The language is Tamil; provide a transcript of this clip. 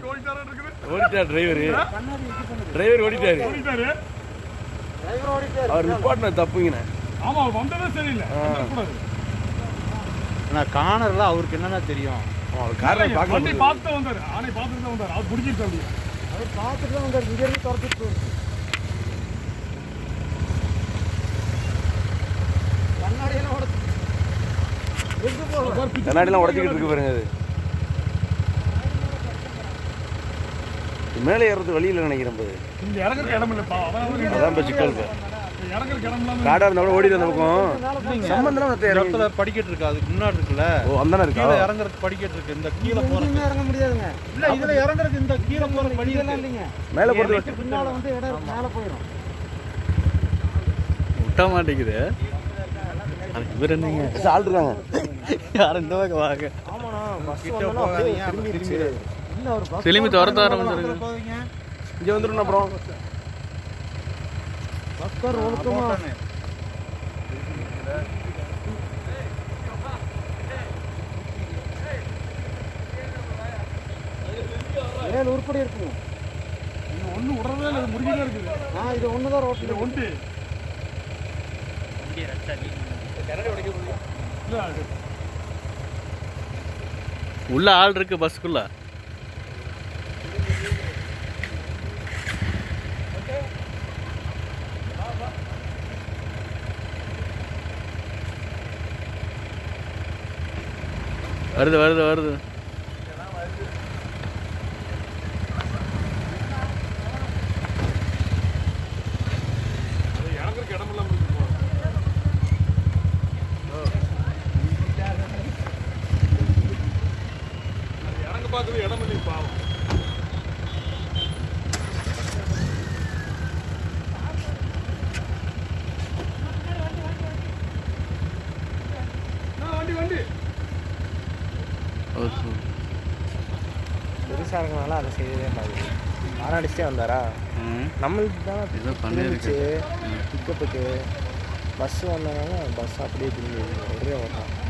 ஓட்டிட்டு ஓடிட்டாரான்னு இருக்குது ஓடிட்டார் டிரைவர் டிரைவர் ஓடிட்டாரு ஓடிட்டாரு அவர் நிப்பாட்டின தப்புங்கண்ணே ஆமா அவர் வந்ததே சரியில்லை கூடாது நான் காணர்ல அவருக்கு என்னென்ன தெரியும் அவர் காரணம் பார்க்க வண்டி பார்த்து தான் வந்தாரு ஆனை பார்த்துட்டு தான் வந்தாரு அவர் பிடிச்சிட்டு அப்படியே அவர் பார்த்துட்டு தான் வந்தார் இங்க இருந்து துரத்திட்டு போயிருக்கு கண்ணாடியெல்லாம் உடச்சு எங்க போகல கண்ணாடிலாம் உடச்சிக்கிட்டு இருக்கு பாருங்க அது மேலே ஏறது வழியில் நினைக்கிறேன் பாரு. இங்க இறங்குறதுக்கு இடம் இல்லப்பா அதான் அவருக்கு அதான் இப்போ சிக்கல் இப்போ இறங்குறதுக்கு இடம் இல்லாம காடாக இருந்தாலும் ஓடிட்டு வந்த பக்கம் சம்பந்தம் இந்த இடத்துல படிக்கட்டு இருக்கு அதுக்கு முன்னாடி இருக்குல்ல ஓ அந்தானே இருக்கா கீழே இறங்குறதுக்கு படிக்கட்டு இருக்கு இந்த கீழே போறது இறங்க முடியாதுங்க இல்ல இதுல இறங்குறதுக்கு இந்த கீழே போற வழி இல்லைங்க மேலே போகிறது பின்னால வந்து இடம் இருக்கு, மேல போயிடும் விட்ட மாட்டேங்குது இவர் என்னங்க ஆள் இருக்காங்க யாரும் இந்த பக்கம் வாங்க ஆமாண்ணா கிட்ட போகாதீங்க அப்புறம் திரும்பி இல்ல ஒரு பஸ் திரும்பி துரத்த ஆரம்பிச்சிருக்கு. போவீங்க இங்கே வந்துடும் அப்புறம் பஸ்கார் ஒழுக்கமா ஏழு உருப்படி இருக்குங்க இது ஒண்ணு விடுறதே இல்லை முடிஞ்சுதான் இருக்குது ஆ இது ஒண்ணுதான் ரோட்ல இது ஒன்று இல்ல அது உள்ள ஆள் இருக்கு பஸ்க்குள்ள வருது வருது வருது அது இறங்குறதுக்கு இடம் இல்லாம இருக்குது போல. அது இறங்க பார்க்கவே இடம் இல்லை பாவம் ஆ, வண்டி வண்டி ஓகே. பெருசா இருக்கனால அதை செய்யவே மாட்டேங்குது ஆனாடிச்சே வந்தாரா ம். நம்மளுக்கு தான் ஏதோ பண்ணிருக்கு பிக்கப்புக்கு பஸ் வந்தனால பஸ் அப்படியே திரும்பி ஒரே ஓட்டம்